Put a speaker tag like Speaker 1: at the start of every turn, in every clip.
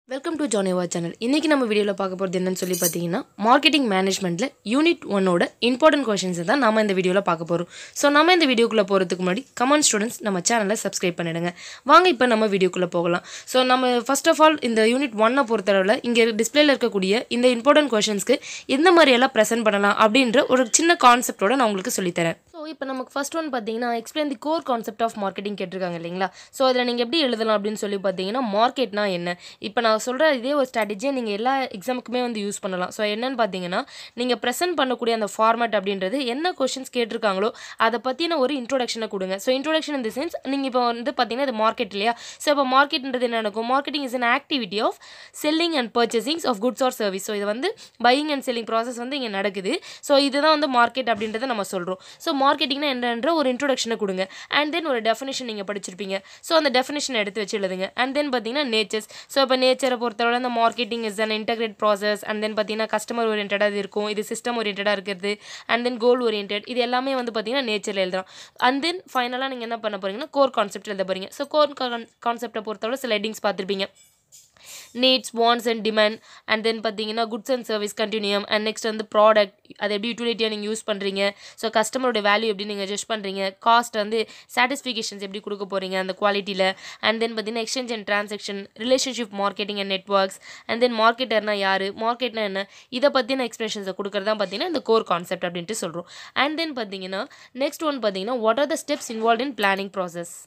Speaker 1: welcome to ஜானேவா channel இன்றைக்கி நம்ம வீடியோவில் பார்க்க போகிறது என்னன்னு சொல்லி பார்த்தீங்கன்னா மார்க்கெட்டிங் மேனேஜ்மெண்ட்டில் யூனிட் ஒன்னோட இம்பார்ட்டன்ட் கொஷின்ஸை தான் நம்ம இந்த வீடியோவில் பார்க்க போகிறோம் ஸோ நம்ம இந்த வீடியோக்குள்ளே போகிறதுக்கு முன்னாடி கமெண்ட் ஸ்டூடெண்ட்ஸ் நம்ம சேனலை சப்ஸ்கிரைப் பண்ணிடுங்க வாங்க இப்போ நம்ம வீடியோக்குள்ளே போகலாம் ஸோ நம்ம ஃபர்ஸ்ட் ஆஃப் ஆல் இந்த யூனிட் ஒன்னை பொறுத்தளவில் இங்கே டிஸ்பிளேல இருக்கக்கூடிய இந்த இம்பார்ட்டன்ட் கொஷின்ஸ்க்கு எந்த மாதிரியெல்லாம் ப்ரெசென்ட் பண்ணலாம் அப்படின்ற ஒரு சின்ன கான்செப்டோட நான் உங்களுக்கு சொல்லித்தரேன் ஸோ இப்போ நமக்கு ஃபர்ஸ்ட் ஒன் பார்த்தீங்கன்னா explain the core concept of marketing கேட்டிருக்காங்க இல்லைங்களா ஸோ அதில் நீங்கள் எப்படி எழுதலாம் அப்படின்னு சொல்லி பார்த்தீங்கன்னா மார்க்கெட்னா என்ன இப்போ நான் சொல்கிற இதே ஒரு ஸ்ட்ராட்டஜியை நீங்கள் எல்லா எக்ஸாமுக்குமே வந்து யூஸ் பண்ணலாம் ஸோ என்னன்னு பார்த்தீங்கன்னா நீங்கள் ப்ரெசென்ட் பண்ணக்கூடிய அந்த ஃபார்மேட் அப்படின்றது என்ன கொஷின்ஸ் கேட்டிருக்காங்களோ அதை பற்றின ஒரு இன்ட்ரோடக்ஷனை கொடுங்க ஸோ இன்ட்ரோடக்ஷன் இந்த சென்ஸ் நீங்கள் இப்போ வந்து பார்த்தீங்கன்னா இது மார்க்கெட் இல்லையா ஸோ இப்போ மார்க்கெட்ன்றது என்ன நடக்கும் marketing is an activity of selling and purchasings of goods or service so இது வந்து பையிங் அண்ட் செல்லிங் ப்ராசஸ் வந்து இங்கே நடக்குது ஸோ இதுதான் வந்து மார்க்கெட் அப்படின்றத நம்ம சொல்கிறோம் ஸோ மார்க்கெட்டிங்னா என்னன்ற ஒரு இன்ட்ரோடக்ஷனை கொடுங்க அண்ட் தென் ஒரு டெஃபினேஷன் நீங்கள் படிச்சிருப்பீங்க ஸோ அந்த டெஃபினேஷன் எடுத்து வச்சு எழுதுங்க அண்ட் தென் பார்த்தீங்கன்னா நேச்சர்ஸ் ஸோ இப்போ நேச்சரை பொறுத்தவரை அந்த marketing is an integrate process and then பார்த்தீங்கன்னா கஸ்டமர் ஓரியன்டாக இது இருக்கும் இது சிஸ்டம் ஓரியன்டாக இருக்கிறது அண்ட் தென் கோல் ஓரியன்ட் இது எல்லாமே வந்து பார்த்தீங்கன்னா நேச்சரில் எழுதுறோம் அண்ட் தென் ஃபைனலாக நீங்கள் என்ன பண்ண போறீங்கன்னா கோர் கான்செப்ட் எழுத போறீங்க ஸோ கோர் கான்செப்டை பொறுத்தவரை சில ஹெட்டிங்ஸ் பார்த்துருப்பீங்க needs wants and demand and then பார்த்தீங்கன்னா goods and service continuum and next வந்து ப்ராடக்ட் அதை எப்படி யூட்டிலிட்டியாக நீங்கள் யூஸ் பண்ணுறீங்க ஸோ கஸ்டமரோட வேல்யூ எப்படி நீங்கள் ஜஸ்ட் பண்ணுறீங்க காஸ்ட் வந்து சாட்டிஸ்ஃபிகேஷன்ஸ் எப்படி கொடுக்க போகிறீங்க அந்த குவாலிட்டியில் அண்ட் தென் பார்த்தீங்கன்னா exchange and transaction relationship marketing and networks and then மார்க்கெட்டர்னா யார் மார்க்கெட்னா என்ன இதை பற்றின எக்ஸ்பிளேஷன்ஸை கொடுக்குறது தான் பார்த்தீங்கன்னா இந்த கோர் கான்செப்ட் அப்படின்ட்டு சொல்கிறோம் அண்ட் தென் பார்த்தீங்கன்னா நெக்ஸ்ட் ஒன் பார்த்தீங்கன்னா what are the steps involve in planning process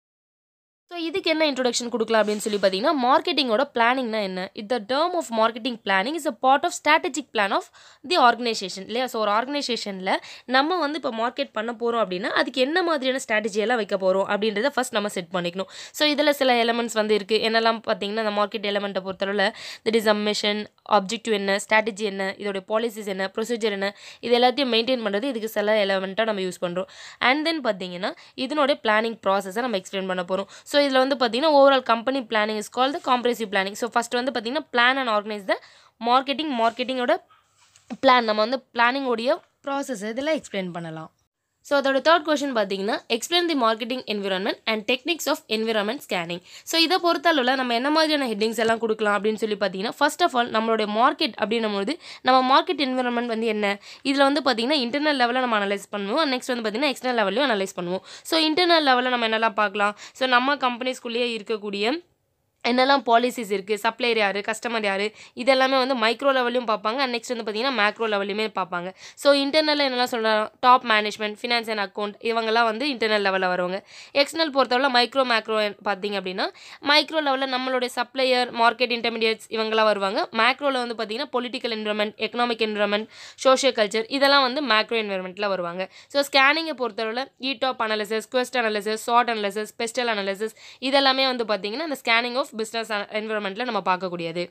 Speaker 1: so இதுக்கு என்ன இன்ட்ரொடக்ஷன் கொடுக்கலாம் அப்படின்னு சொல்லி பார்த்தீங்கன்னா மார்க்கெட்டிங்கோட பிளானிங்னா என்ன இந்த term of marketing planning is a part of strategic plan of the organisation இல்லையா ஸோ ஒரு ஆர்கனைசேஷனில் நம்ம வந்து இப்போ மார்க்கெட் பண்ண போகிறோம் அப்படின்னா அதுக்கு என்ன மாதிரியான strategy எல்லாம் வைக்க போகிறோம் அப்படின்றத ஃபஸ்ட் நம்ம செட் பண்ணிக்கணும் ஸோ இதில் சில எலமெண்ட்ஸ் வந்து இருக்குது என்னெல்லாம் பார்த்தீங்கன்னா அந்த மார்க்கெட் எலமெண்ட்டை பொறுத்தளவில் திட் இஸ் அம்மிஷன் ஆப்ஜெக்டிவ் என்ன ஸ்ட்ராட்டஜி என்ன இதோட பாலிசிஸ் என்ன ப்ரொசீஜர் என்ன இது எல்லாத்தையும் மெயின்டைன் பண்ணுறது இதுக்கு சில எலமெண்ட்டாக நம்ம யூஸ் பண்ணுறோம் அண்ட் தென் பார்த்தீங்கன்னா இதனோட பிளானிங் ப்ராசஸை நம்ம எக்ஸ்பிளைன் பண்ண போகிறோம் ஸோ இதில் வந்து பார்த்தீங்கன்னா overall company planning is call the comprehensive planning so first வந்து பார்த்தீங்கன்னா plan and organise the marketing மார்க்கெட்டிங்கோட பிளான் நம்ம வந்து பிளானிங்கோடைய ப்ராசஸ் இதெல்லாம் எக்ஸ்பிளைன் பண்ணலாம் ஸோ அதோட தேர்ட் கொஷின் பார்த்தீங்கன்னா explain the marketing environment and techniques of environment scanning so இதை பொறுத்தளவில் நம்ம என்ன மாதிரியான ஹெட்டிங்ஸ் எல்லாம் கொடுக்கலாம் அப்படின்னு சொல்லி பார்த்தீங்கன்னா ஃபர்ஸ்ட் ஆஃப் ஆல் நம்மளுடைய மார்க்கெட் அப்படின்னும் போது நம்ம மார்க்கெட் என்விரான்மெண்ட் வந்து என்ன இதில் வந்து பார்த்தீங்கன்னா இன்டர்னல் லெவலில் நம்ம அனலைஸ் பண்ணுவோம் நெக்ஸ்ட் வந்து பார்த்தீங்கன்னா எக்ஸ்டர்னல் லெவலையும் அனலைஸ் பண்ணுவோம் ஸோ இன்டர்னல் லெவலில் நம்ம என்னெல்லாம் பார்க்கலாம் ஸோ நம்ம கம்பெனிஸ்குள்ளேயே இருக்கக்கூடிய என்னெல்லாம் பாலிசிஸ் இருக்குது சப்ளையர் யார் கஸ்டமர் யார் இதெல்லாமே வந்து மைக்ரோ லெவலையும் பார்ப்பாங்க அண்ட் நெக்ஸ்ட் வந்து பார்த்தீங்கன்னா மேக்ரோ லெவலையுமே பார்ப்பாங்க ஸோ இன்டர்னலில் என்னெல்லாம் சொல்கிறாங்க top management finance and account இவங்கெல்லாம் வந்து இன்டர்னல் லெவலில் வருவாங்க எக்ஸ்டர்னல் பொறுத்தவரை மைக்ரோ மேக்ரோ பார்த்தீங்க அப்படின்னா மைக்ரோ லெவலில் நம்மளுடைய சப்ளையர் மார்க்கெட் இன்டர்மீடியட்ஸ் இவங்கெல்லாம் வருவாங்க மேக்ரோவில் வந்து பார்த்தீங்கன்னா political environment economic environment social culture இதெல்லாம் வந்து மேக்ரோ என்விரான்மெண்ட்டில் வருவாங்க ஸோ ஸ்கேனிங்கை பொறுத்தவரை E top analysis quest analysis SWOT analysis PESTEL analysis இதெல்லாமே வந்து பார்த்தீங்கன்னா அந்த ஸ்கேனிங் ஆஃப் பிஸ்னஸ் என்விரான்மெண்ட்டில் நம்ம பார்க்கக்கூடியது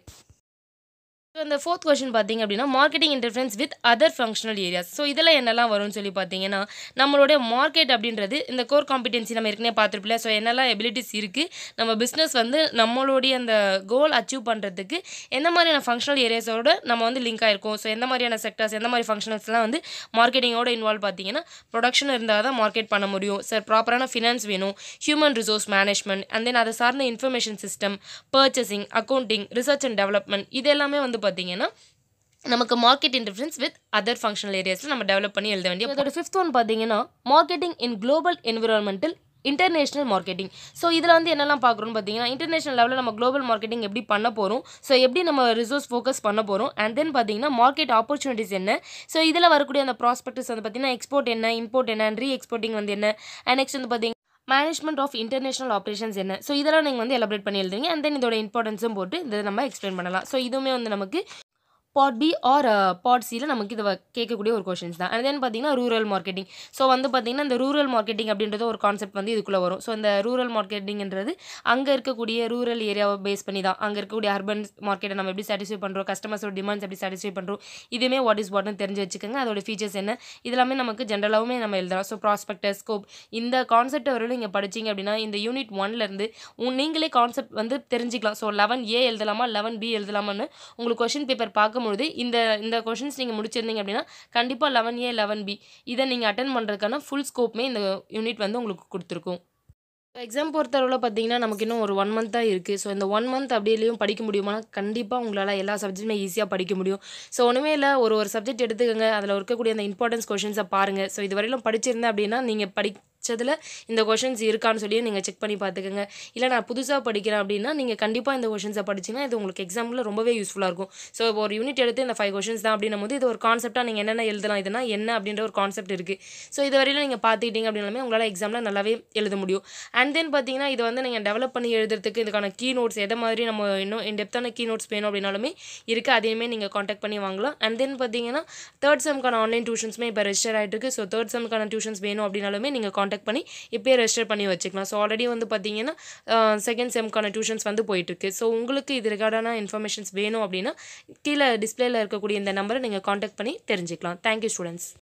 Speaker 1: ஸோ இந்த ஃபோர்த் கொஷின் பார்த்தீங்க அப்படின்னா marketing interference with other functional areas so இதில் என்னெல்லாம் வரும்னு சொல்லி பார்த்தீங்கன்னா நம்மளுடைய மார்க்கெட் அப்படின்றது இந்த கோர் காம்பிடென்சி நம்ம ஏற்கனவே பார்த்துருப்பில்ல ஸோ என்னெல்லாம் எபிலிட்டிஸ் இருக்குது நம்ம பிஸ்னஸ் வந்து நம்மளுடைய அந்த கோல் அச்சீவ் பண்ணுறதுக்கு எந்த மாதிரியான ஃபங்க்ஷனல் ஏரியாஸோட நம்ம வந்து லிங்க் ஆயிருக்கோம் ஸோ எந்த மாதிரியான செக்டர்ஸ் எந்த மாதிரி ஃபங்க்ஷனல்ஸ்லாம் வந்து மார்க்கெட்டிங்கோட இன்வால்வ் பார்த்தீங்கன்னா ப்ரொடக்ஷன் இருந்தால் தான் மார்க்கெட் பண்ண முடியும் சார் ப்ராப்பரான ஃபினான்ஸ் வேணும் human resource management and then அதை சார்ந்த information system purchasing accounting research and development இது எல்லாமே வந்து பார்த்தீங்கன்னா நமக்கு market interference with other functional ஏரியாஸில் நம்ம டெவலப் பண்ணி எழுத வேண்டிய அதோட ஃபிஃப்த் ஒன் பார்த்தீங்கன்னா marketing in global environmental international marketing so இதில் வந்து என்னெல்லாம் பார்க்குறோம்னு பார்த்தீங்கன்னா இன்டர்நேஷனல் லெவலில் நம்ம குளோபல் மார்க்கெட்டிங் எப்படி பண்ண போகிறோம் ஸோ எப்படி நம்ம ரிசோர்ஸ் ஃபோக்கஸ் பண்ண போகிறோம் அண்ட் தென் பார்த்தீங்கன்னா மார்க்கெட் ஆப்பர்ச்சுனிட்டிஸ் என்ன ஸோ இதில் வரக்கூடிய அந்த ப்ராஸ்பெக்டஸ் வந்து பார்த்தீங்கன்னா எக்ஸ்போர்ட் என்ன இம்போர்ட் என்ன ரீ எக்ஸ்போர்ட்டிங் வந்து என்ன அண்ட் நெக்ஸ்ட் வந்து பார்த்தீங்கன்னா மேனேஜ்மெண்ட் ஆஃப் இன்டர்நேஷனல் ஆப்ரேஷன்ஸ் என்ன ஸோ இதெல்லாம் நீங்கள் வந்து எலபரேட் பண்ணி எழுதுங்க அண்ட் தென் இதோட இம்பார்ட்டன்ஸும் போட்டு இதை நம்ம எக்ஸ்பிளைன் பண்ணலாம் ஸோ இதுவுமே வந்து நமக்கு பாட் பி ஆர் பாட் சியில் நமக்கு இதை வ- கேட்கக்கூடிய ஒரு கொஷின்ஸ் தான் அண்ட் தென் பார்த்தீங்கன்னா ரூரல் மார்க்கெட்டிங் ஸோ வந்து பார்த்தீங்கன்னா இந்த ரூரல் மார்க்கெட்டிங் அப்படின்றது ஒரு கான்செப்ட் வந்து இதுக்குள்ளே வரும் ஸோ இந்த ரூரல் மார்க்கெட்டிங்ன்றது அங்கே இருக்கக்கூடிய ரூரல் ஏரியாவை பேஸ் பண்ணி தான் அங்கே இருக்கக்கூடிய அர்பன் மார்க்கெட்டை நம்ம எப்படி சாட்டிஸ்ஃபை பண்ணுறோம் கஸ்டமர்ஸோட டிமாண்ட்ஸ் எப்படி சாட்டிஸ்ஃபை பண்ணுறோம் இதுவுமே வாட் இஸ் வாட்னு தெரிஞ்சு வச்சுக்கோங்க அதோட ஃபீச்சர்ஸ் என்ன இதெல்லாமே நமக்கு ஜென்ரலாகவுமே நம்ம எழுதலாம் ஸோ ப்ராஸ்பெக்டர் ஸ்கோப் இந்த கான்செப்ட் வரையிலும் நீங்கள் படிச்சீங்க அப்படின்னா இந்த யூனிட் ஒன்லேருந்து நீங்களே கான்செப்ட் வந்து தெரிஞ்சுக்கலாம் ஸோ லெவன் ஏ எழுதலாமா லெவன் பி எழுதலாமான்னு உங்களுக்கு கொஷின் பேப்பர் பார்க்கும்பொழுது இந்த இந்த கொஷின்ஸ் நீங்கள் முடிச்சிருந்தீங்க அப்படின்னா கண்டிப்பாக லெவன் ஏ லெவன் பி இதை நீங்கள் அட்டன் பண்ணுறதுக்கான ஃபுல் ஸ்கோப்புமே இந்த யூனிட் வந்து உங்களுக்கு கொடுத்துருக்கும் எக்ஸாம் பொறுத்தளவில் பார்த்தீங்கன்னா நமக்கு இன்னும் ஒரு ஒன் மந்த் தான் இருக்குது ஸோ இந்த ஒன் மந்த் அப்படியிலையும் படிக்க முடியுமானா கண்டிப்பாக உங்களால் எல்லா சப்ஜெக்ட்டுமே ஈஸியாக படிக்க முடியும் ஸோ ஒன்றுமே இல்லை ஒரு ஒரு சப்ஜெக்ட் எடுத்துக்கோங்க அதில் இருக்கக்கூடிய அந்த இம்பார்ட்டன்ஸ் கொஷின்ஸை பாருங்கள் ஸோ இது வரையிலும் படிச்சிருந்தேன் அப்படின்னா நீங்கள் படி படிச்சதுல இந்த கொஷின்ஸ் இருக்கான்னு சொல்லி நீங்கள் செக் பண்ணி பார்த்துக்கோங்க இல்லை நான் புதுசாக படிக்கிறேன் அப்படின்னா நீங்கள் கண்டிப்பாக இந்த கொஷின்ஸை படிச்சிங்கன்னா இது உங்களுக்கு எக்ஸாமில் ரொம்பவே யூஸ்ஃபுல்லாக இருக்கும் ஸோ இப்போ ஒரு யூனிட் எடுத்து இந்த ஃபைவ் கொஷின்ஸ் தான் அப்படின்னும் போது இது ஒரு கான்செப்டாக நீங்கள் என்னென்ன எழுதலாம் இதுனா என்ன அப்படின்ற ஒரு கான்செப்ட் இருக்குது ஸோ இது வரையிலும் நீங்கள் பார்த்துக்கிட்டீங்க அப்படின்னாலுமே உங்களால் எக்ஸாமில் நல்லாவே எழுத முடியும் அண்ட் தென் பார்த்தீங்கன்னா இது வந்து நீங்கள் டெவலப் பண்ணி எழுதுறதுக்கு இதுக்கான கீ நோட்ஸ் எதை மாதிரி நம்ம இன்னும் இன் டெப்த்தான கீ நோட்ஸ் வேணும் அப்படின்னாலுமே இருக்குது அதையுமே நீங்கள் காண்டாக்ட் பண்ணி வாங்கலாம் அண்ட் தென் பார்த்தீங்கன்னா தேர்ட் செம்க்கான ஆன்லைன் டியூஷன்ஸுமே இப்போ ரெஜிஸ்டர் ஆகிட்டு இருக்கு ஸோ தேர்ட் செம்க்கான டியூஷன்ஸ் வேணும் அப்படின்னாலுமே நீங்கள் காண்டாக்ட் பண்ணி இப்போயே ரெஜிஸ்டர் பண்ணி வச்சுக்கலாம் ஸோ ஆல்ரெடி வந்து பார்த்தீங்கன்னா செகண்ட் செம்க்கான டியூஷன்ஸ் வந்து போயிட்டுருக்கு ஸோ உங்களுக்கு இது ரிகார்டான இன்ஃபர்மேஷன்ஸ் வேணும் அப்படின்னா கீழே டிஸ்பிளேல இருக்கக்கூடிய இந்த நம்பரை நீங்கள் காண்டாக்ட் பண்ணி தெரிஞ்சுக்கலாம் தேங்க்யூ ஸ்டூடெண்ட்ஸ்